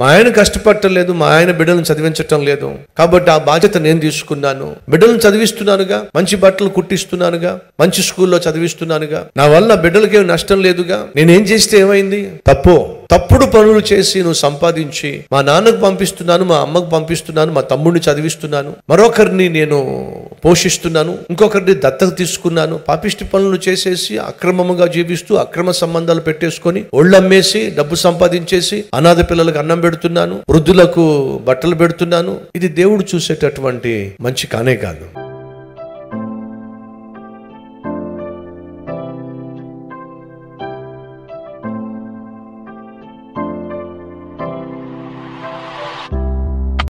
మా ఆయన కష్టపడటం మా ఆయన బిడ్డలను చదివించటం లేదు కాబట్టి ఆ బాధ్యత నేను తీసుకున్నాను బిడ్డలను చదివిస్తున్నానుగా మంచి బట్టలు కుట్టిస్తున్నానుగా మంచి స్కూల్లో చదివిస్తున్నానుగా నా వల్ల బిడ్డలకేం నష్టం లేదుగా నేనేం చేస్తే ఏమైంది తప్పు తప్పుడు పనులు చేసి నువ్వు సంపాదించి మా నాన్నకు పంపిస్తున్నాను మా అమ్మకు పంపిస్తున్నాను మా తమ్ముడిని చదివిస్తున్నాను మరొకరిని నేను పోషిస్తున్నాను ఇంకొకరిని దత్తత తీసుకున్నాను పాపిష్టి పనులు చేసేసి అక్రమముగా జీవిస్తూ అక్రమ సంబంధాలు పెట్టేసుకొని ఒళ్ళమ్మేసి డబ్బు సంపాదించేసి అనాథ పిల్లలకు అన్నం పెడుతున్నాను వృద్ధులకు బట్టలు పెడుతున్నాను ఇది దేవుడు చూసేటటువంటి మంచి కానే కాదు